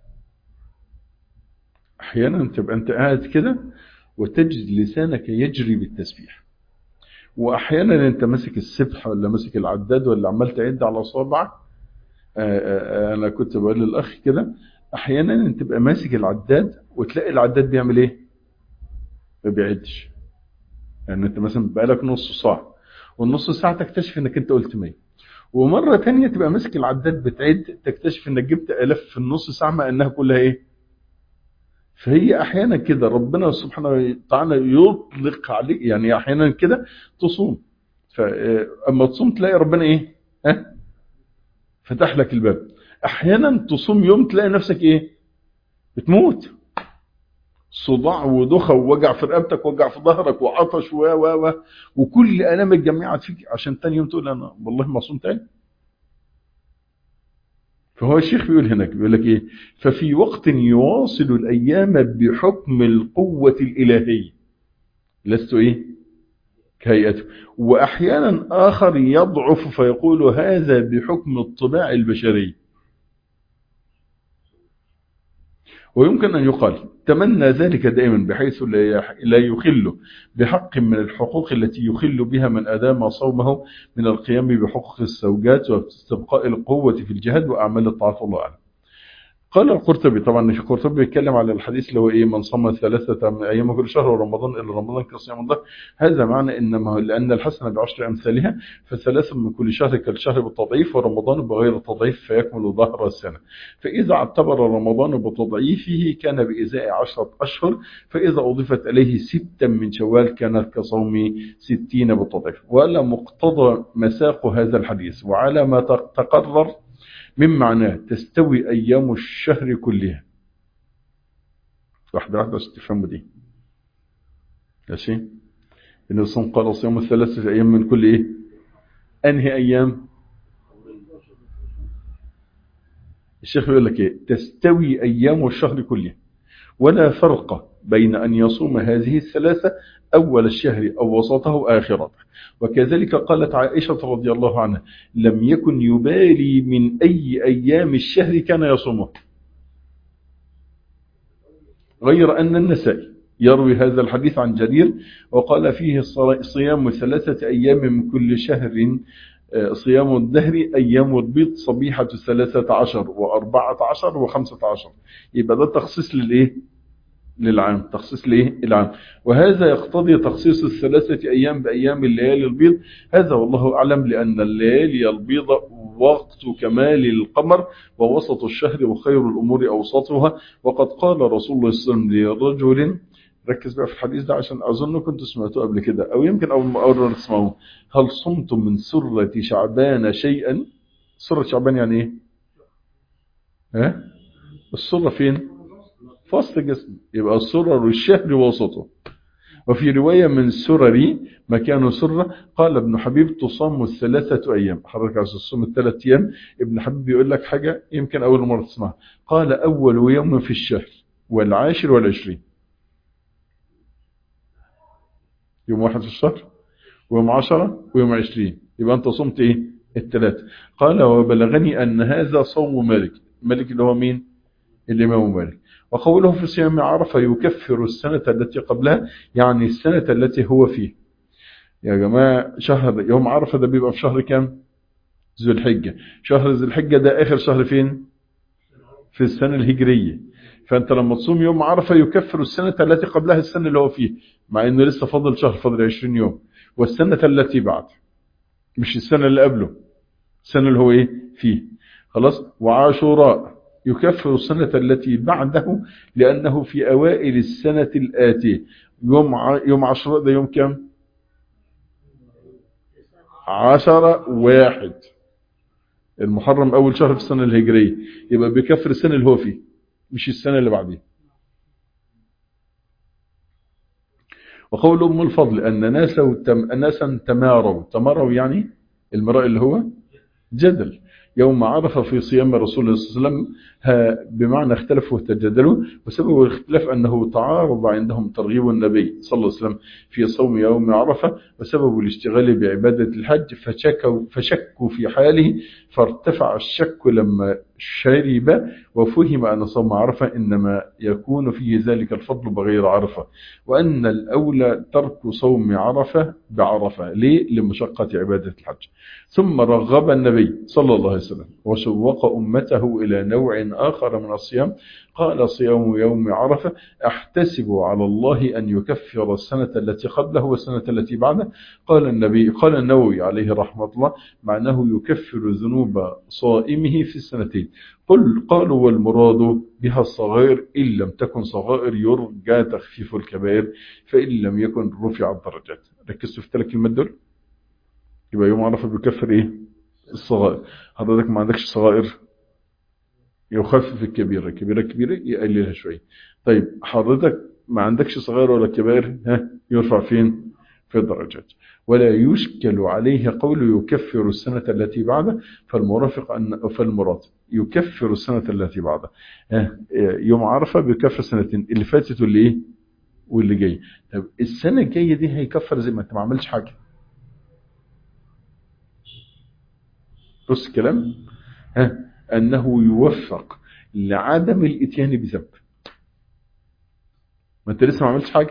أحيانا تبقى أنت قاعد كده وتجد لسانك يجري بالتسبيح وأحيانا أنت ماسك السبحة ولا ماسك العداد ولا عمال تعد على صابعك أنا كنت بقول للأخ كده احيانا انت تبقى ماسك العداد وتلاقي العداد بيعمل ايه ما بيعدش يعني انت مثلا بقالك نص ساعه والنص ساعه تكتشف انك انت قلت 100 ومره تانية تبقى ماسك العداد بتعد تكتشف انك جبت الاف في النص ساعه مع انها كلها ايه فهي احيانا كده ربنا سبحانه وتعالى يطلق عليك يعني احيانا كده تصوم فاما تصوم تلاقي ربنا ايه ها فتح لك الباب احيانا تصوم يوم تلاقي نفسك ايه بتموت صداع ودخة ووجع في رقبتك ووجع في ظهرك وعطش و و و وكل الام اتجمعت فيك عشان تاني يوم تقول انا والله ما صمت تاني فهو الشيخ بيقول هناك بيقول لك ايه ففي وقت يواصل الايام بحكم القوة الالهية لست ايه كهيئته واحيانا اخر يضعف فيقول هذا بحكم الطباع البشري ويمكن أن يقال تمنى ذلك دائما بحيث لا يخل بحق من الحقوق التي يخل بها من أدام صومه من القيام بحقوق الزوجات واستبقاء القوة في الجهاد وأعمال الطاعات الله أعلم قال القرطبي طبعا القرطبي بيتكلم على الحديث اللي هو ايه من صام ثلاثة ايام كل شهر ورمضان الى رمضان كصيام الظهر هذا معنى انما لان الحسنه بعشر امثالها فثلاثه من كل شهر كالشهر بالتضعيف ورمضان بغير التضعيف فيكمل ظهر السنه فاذا اعتبر رمضان بتضعيفه كان بازاء عشرة اشهر فاذا اضيفت اليه ستا من شوال كانت كصوم ستين بالتضعيف ولا مقتضى مساق هذا الحديث وعلى ما تقرر من معناه تستوي أيام الشهر كلها واحدة واحدة عشان تفهموا دي ماشي إن الصوم قال صيام الثلاثة أيام من كل إيه أنهي أيام الشيخ يقول لك إيه تستوي أيام الشهر كلها ولا فرق بين أن يصوم هذه الثلاثة أول الشهر أو وسطه أو آخرته وكذلك قالت عائشة رضي الله عنها لم يكن يبالي من أي أيام الشهر كان يصومه غير أن النسائي يروي هذا الحديث عن جرير وقال فيه صيام ثلاثة أيام من كل شهر صيام الدهر أيام البيض صبيحة ثلاثة عشر وأربعة عشر وخمسة عشر يبقى ده تخصيص للإيه للعام تخصيص ليه العام وهذا يقتضي تخصيص الثلاثة أيام بأيام الليالي البيض هذا والله أعلم لأن الليالي البيض وقت كمال القمر ووسط الشهر وخير الأمور أوسطها وقد قال رسول الله صلى الله عليه وسلم لرجل ركز بقى في الحديث ده عشان أظن كنت سمعته قبل كده أو يمكن أول مرة تسمعوه هل صمتم من سرة شعبان شيئا سرة شعبان يعني إيه ها السرة فين فصل جسم يبقى السرر الشهر وسطه وفي رواية من سرري مكان سرة قال ابن حبيب تصام الثلاثة أيام حضرتك عايز تصوم الثلاث أيام ابن حبيب بيقول لك حاجة يمكن أول مرة تسمعها قال أول يوم في الشهر والعاشر والعشرين يوم واحد في الشهر ويوم عشرة ويوم عشرين يبقى أنت صمت إيه الثلاثة قال وبلغني أن هذا صوم مالك مالك اللي هو مين الإمام مالك وقوله في صيام عرفة يكفر السنة التي قبلها يعني السنة التي هو فيه يا جماعة شهر يوم عرفة ده بيبقى في شهر كام ذو الحجة شهر ذو الحجة ده آخر شهر فين في السنة الهجرية فأنت لما تصوم يوم عرفة يكفر السنة التي قبلها السنة اللي هو فيه مع أنه لسه فضل شهر فضل 20 يوم والسنة التي بعد مش السنة اللي قبله السنة اللي هو إيه فيه خلاص وعاشوراء يكفر السنة التي بعده لأنه في أوائل السنة الآتية يوم ع... يوم عشرة ده يوم كم عشرة واحد المحرم أول شهر في السنة الهجرية يبقى بيكفر السنة اللي هو فيه مش السنة اللي بعديه وقول أم الفضل أن ناسا تم... ناسا تماروا تماروا يعني المراء اللي هو جدل يوم عرف في صيام رسول الله صلى الله عليه وسلم بمعنى اختلفوا وتجادلوا وسبب الاختلاف أنه تعارض عندهم ترغيب النبي صلى الله عليه وسلم في صوم يوم عرفة وسبب الاشتغال بعبادة الحج فشكوا, فشكوا في حاله فارتفع الشك لما شرب وفهم أن صوم عرفة إنما يكون فيه ذلك الفضل بغير عرفة وأن الأولى ترك صوم عرفة بعرفة ليه؟ لمشقة عبادة الحج ثم رغب النبي صلى الله عليه وسلم وشوق أمته إلى نوع آخر من الصيام قال صيام يوم عرفة احتسب على الله أن يكفر السنة التي قبله والسنة التي بعده قال النبي قال النووي عليه رحمة الله معناه يكفر ذنوب صائمه في السنتين قل قالوا والمراد بها الصغائر إن لم تكن صغائر يرجى تخفيف الكبائر فإن لم يكن رفع الدرجات ركزتوا في ثلاث كلمات دول يبقى يوم عرفة بيكفر ايه الصغائر حضرتك ما عندكش صغائر يخفف الكبيرة الكبيرة كبيرة يقللها شوية طيب حضرتك ما عندكش صغير ولا كبير ها يرفع فين في الدرجات ولا يشكل عليه قول يكفر السنة التي بعده فالمرافق أن فالمراد يكفر السنة التي بعده ها يوم عرفة بيكفر سنتين اللي فاتت واللي ايه واللي جاي طب السنة الجاية دي هيكفر زي ما انت ما عملتش حاجة بص الكلام ها أنه يوفق لعدم الاتيان بذنب ما انت لسه ما عملتش حاجة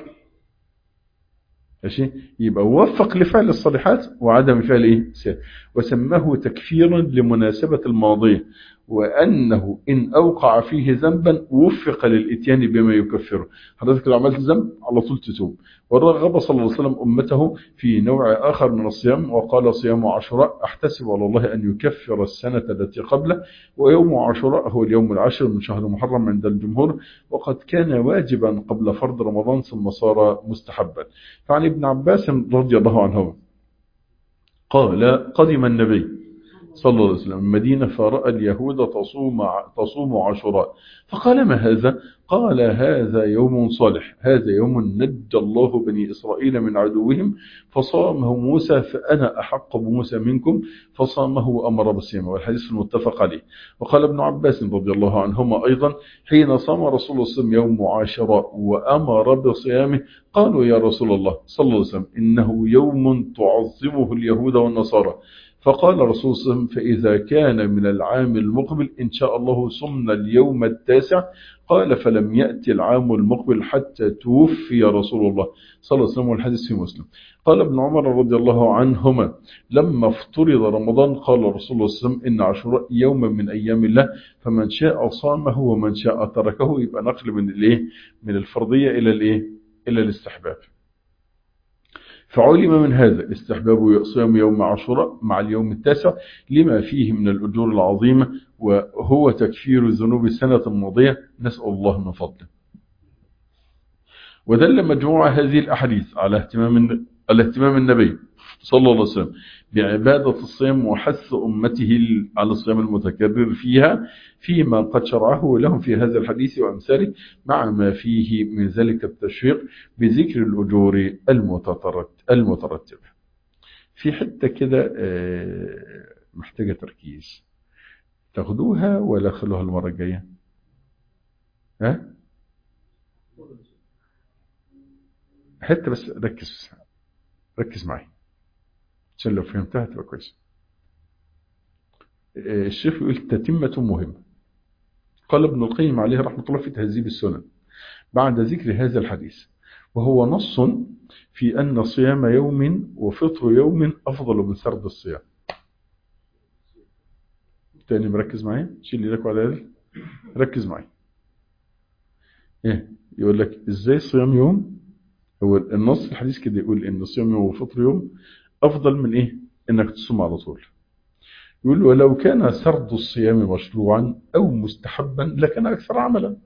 ماشي يبقى وفق لفعل الصالحات وعدم فعل ايه سيئات وسماه تكفيرا لمناسبة الماضية وأنه إن أوقع فيه ذنبا وفق للإتيان بما يكفره حضرتك لو عملت ذنب على طول تتوب ورغب صلى الله عليه وسلم أمته في نوع آخر من الصيام وقال صيام عاشوراء أحتسب على الله أن يكفر السنة التي قبله ويوم عاشوراء هو اليوم العاشر من شهر محرم عند الجمهور وقد كان واجبا قبل فرض رمضان ثم صار مستحبا فعن ابن عباس رضي الله عنه قال قدم النبي صلى الله عليه وسلم المدينة فرأى اليهود تصوم تصوم عاشوراء فقال ما هذا قال هذا يوم صالح هذا يوم نجى الله بني إسرائيل من عدوهم فصامه موسى فأنا أحق بموسى منكم فصامه وأمر بالصيام والحديث المتفق عليه وقال ابن عباس رضي الله عنهما أيضا حين صام رسول الله صلى الله عليه وسلم يوم عاشوراء وأمر بصيامه قالوا يا رسول الله صلى الله عليه وسلم إنه يوم تعظمه اليهود والنصارى فقال رسول الله صلى الله عليه وسلم فإذا كان من العام المقبل إن شاء الله صمنا اليوم التاسع قال فلم يأتي العام المقبل حتى توفي رسول الله صلى الله عليه وسلم والحديث في مسلم قال ابن عمر رضي الله عنهما لما افترض رمضان قال رسول الله صلى الله عليه وسلم إن عاشوراء يوم من أيام الله فمن شاء صامه ومن شاء تركه يبقى نقل من الايه من الفرضية إلى الايه إلى الاستحباب فعلم من هذا استحباب صيام يوم عاشوراء مع اليوم التاسع لما فيه من الأجور العظيمة وهو تكفير ذنوب السنة الماضية نسأل الله من فضله ودل مجموعة هذه الأحاديث على اهتمام على اهتمام النبي صلى الله عليه وسلم بعبادة الصيام وحث أمته على الصيام المتكرر فيها فيما قد شرعه لهم في هذا الحديث وأمثاله مع ما فيه من ذلك التشويق بذكر الأجور المترتبة في حتة كده محتاجة تركيز تاخدوها ولا خلوها المرة الجاية ها حتة بس ركز ركز معي عشان لو فهمتها تبقى كويس الشيخ يقول تتمة مهمة قال ابن القيم عليه رحمة الله في تهذيب السنن بعد ذكر هذا الحديث وهو نص في أن صيام يوم وفطر يوم أفضل من سرد الصيام تاني مركز معي شيل لي لك على هذا ركز معي ايه يقول لك ازاي صيام يوم هو النص الحديث كده يقول ان صيام يوم وفطر يوم افضل من ايه انك تصوم على طول يقول ولو كان سرد الصيام مشروعا او مستحبا لكان اكثر عملا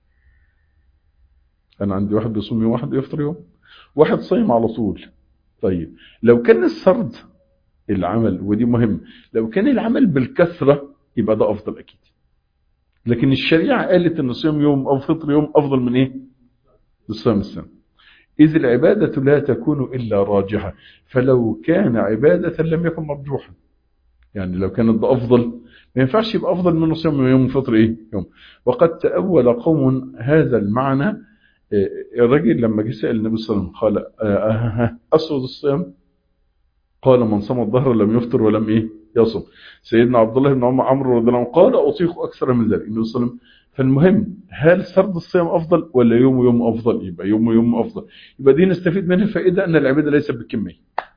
انا عندي واحد بيصوم يوم واحد يفطر يوم واحد صايم على طول طيب لو كان السرد العمل ودي مهم لو كان العمل بالكثرة يبقى ده افضل اكيد لكن الشريعة قالت ان صيام يوم او فطر يوم افضل من ايه صيام السنه إذ العبادة لا تكون إلا راجحة فلو كان عبادة لم يكن مرجوحا يعني لو كانت ده أفضل ما ينفعش يبقى أفضل منه صيام يوم فطر إيه يوم وقد تأول قوم هذا المعنى الرجل لما جه سأل النبي صلى الله عليه وسلم قال أسود الصيام قال من صام الظهر لم يفطر ولم إيه يصم سيدنا عبد الله بن عمرو رضي الله عنه قال أطيق أكثر من ذلك النبي صلى الله عليه وسلم فالمهم هل سرد الصيام أفضل ولا يوم يوم أفضل يبقى يوم يوم أفضل يبقى دي نستفيد منها فائدة أن العبادة ليست بالكمية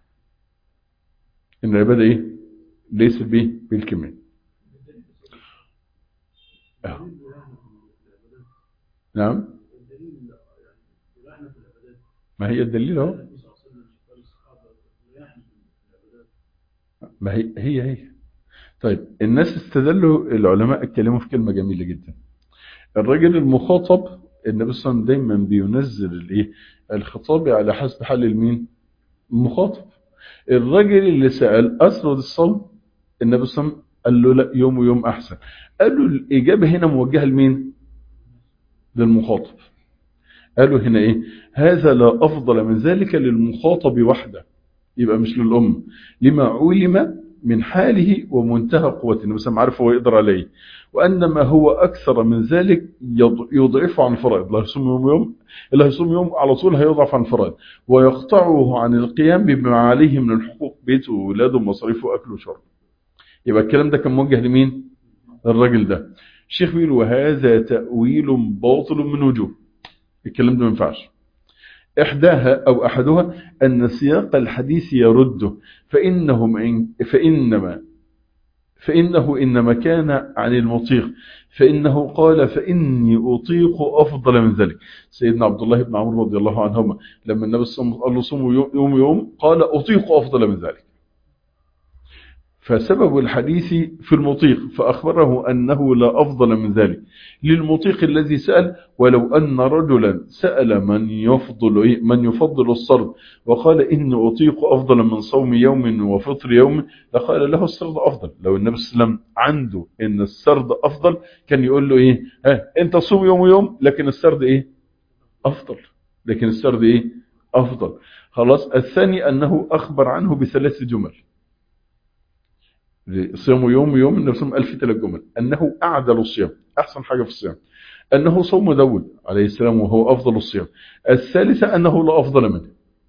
إن العبادة إيه ليست بإيه بالكمية أه. نعم ما هي الدليل اهو ما هي هي هي طيب الناس استدلوا العلماء اتكلموا في كلمة جميلة جدا الراجل المخاطب النبي صلى الله عليه وسلم دايما بينزل الايه الخطاب على حسب حال المين المخاطب الراجل اللي سأل أسرد الصوم النبي صلى الله عليه وسلم قال له لا يوم ويوم أحسن قال له الإجابة هنا موجهة لمين للمخاطب قالوا هنا ايه هذا لا افضل من ذلك للمخاطب وحده يبقى مش للأم لما علم من حاله ومنتهى قوته النبي صلى عارف هو يقدر عليه وأن ما هو أكثر من ذلك يضعفه عن الفرائض لا يصوم يوم يوم اللي هيصوم يوم على طول هيضعف عن الفرائض ويقطعه عن القيام بما عليه من الحقوق بيته وولاده ومصاريفه وأكله وشربه يبقى الكلام ده كان موجه لمين الراجل ده الشيخ بيقول وهذا تأويل باطل من وجوه الكلام ده ما ينفعش إحداها أو أحدها أن سياق الحديث يرده فإنهم إن فإنما فإنه إنما كان عن المطيق فإنه قال فإني أطيق أفضل من ذلك سيدنا عبد الله بن عمرو رضي الله عنهما لما النبي صلى الله عليه وسلم قال له صوموا يوم يوم قال أطيق أفضل من ذلك فسبب الحديث في المطيق فأخبره أنه لا أفضل من ذلك للمطيق الذي سأل ولو أن رجلا سأل من يفضل, من يفضل الصرد وقال إني أطيق أفضل من صوم يوم وفطر يوم لقال له السرد أفضل لو النبي صلى الله عليه وسلم عنده إن السرد أفضل كان يقول له إيه ها أنت صوم يوم ويوم لكن السرد إيه أفضل لكن السرد إيه أفضل خلاص الثاني أنه أخبر عنه بثلاث جمل صيام يوم يوم النبي صلى الله عليه وسلم ثلاث جمل أنه أعدل الصيام أحسن حاجة في الصيام أنه صوم داود عليه السلام وهو أفضل الصيام الثالثة أنه لا أفضل منه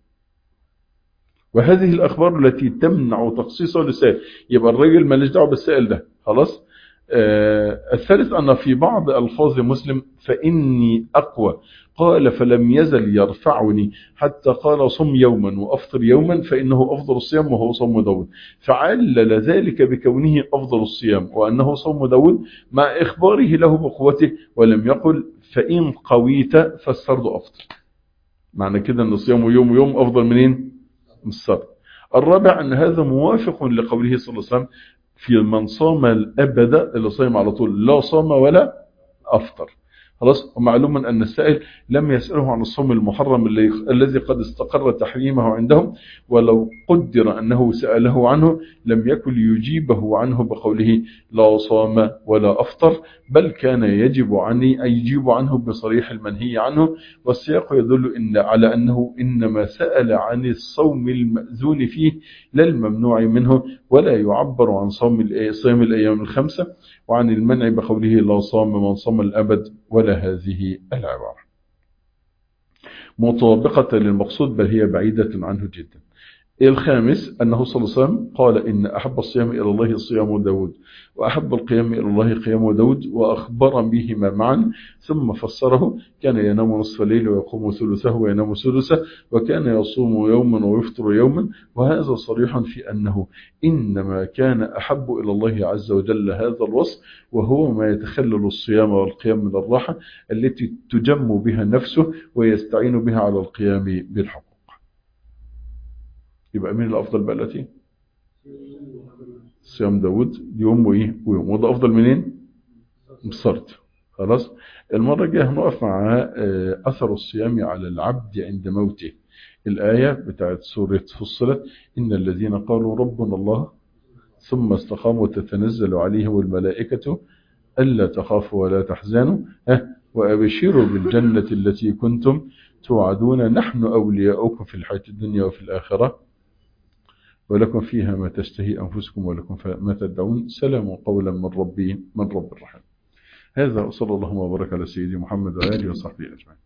وهذه الأخبار التي تمنع تخصيصه للسائل يبقى الراجل ماليش دعوه بالسائل ده خلاص آه الثالث أن في بعض ألفاظ مسلم فإني أقوى قال فلم يزل يرفعني حتى قال صم يوما وأفطر يوما فإنه أفضل الصيام وهو صوم داود فعلل ذلك بكونه أفضل الصيام وأنه صوم داود مع إخباره له بقوته ولم يقل فإن قويت فالسرد أفضل معنى كده أن الصيام يوم ويوم أفضل منين من السرد الرابع أن هذا موافق لقوله صلى الله عليه وسلم في من صام الأبد اللي صايم على طول لا صام ولا أفطر خلاص ومعلوم أن السائل لم يسأله عن الصوم المحرم اللي الذي قد استقر تحريمه عندهم ولو قدر أنه سأله عنه لم يكن يجيبه عنه بقوله لا صام ولا أفطر بل كان يجب عني أن يجيب عنه بصريح المنهي عنه والسياق يدل إن على أنه إنما سأل عن الصوم المأذون فيه لا الممنوع منه ولا يعبر عن صوم صيام الأيام الخمسة وعن المنع بقوله لا صام من صام الأبد ولا هذه العبارة مطابقة للمقصود بل هي بعيدة عنه جدا الخامس أنه صلى الله عليه وسلم قال إن أحب الصيام إلى الله صيام داود وأحب القيام إلى الله قيام داود وأخبر بهما معا ثم فسره كان ينام نصف الليل ويقوم ثلثه وينام ثلثه وكان يصوم يوما ويفطر يوما وهذا صريح في أنه إنما كان أحب إلى الله عز وجل هذا الوصف وهو ما يتخلل الصيام والقيام من الراحة التي تجم بها نفسه ويستعين بها على القيام بالحقوق يبقى مين الأفضل بقى التي صيام داود يوم وإيه ويوم وده أفضل منين بالصرد خلاص المرة الجاية هنقف مع أثر الصيام على العبد عند موته الآية بتاعت سورة فصلت إن الذين قالوا ربنا الله ثم استقاموا تتنزل عليهم الملائكة ألا تخافوا ولا تحزنوا وأبشروا بالجنة التي كنتم توعدون نحن أولياؤكم في الحياة الدنيا وفي الآخرة ولكم فيها ما تشتهي أنفسكم ولكم ما تدعون سلام قولا من ربي من رب الرحيم هذا وصلى الله وبارك على سيدي محمد وآله وصحبه أجمعين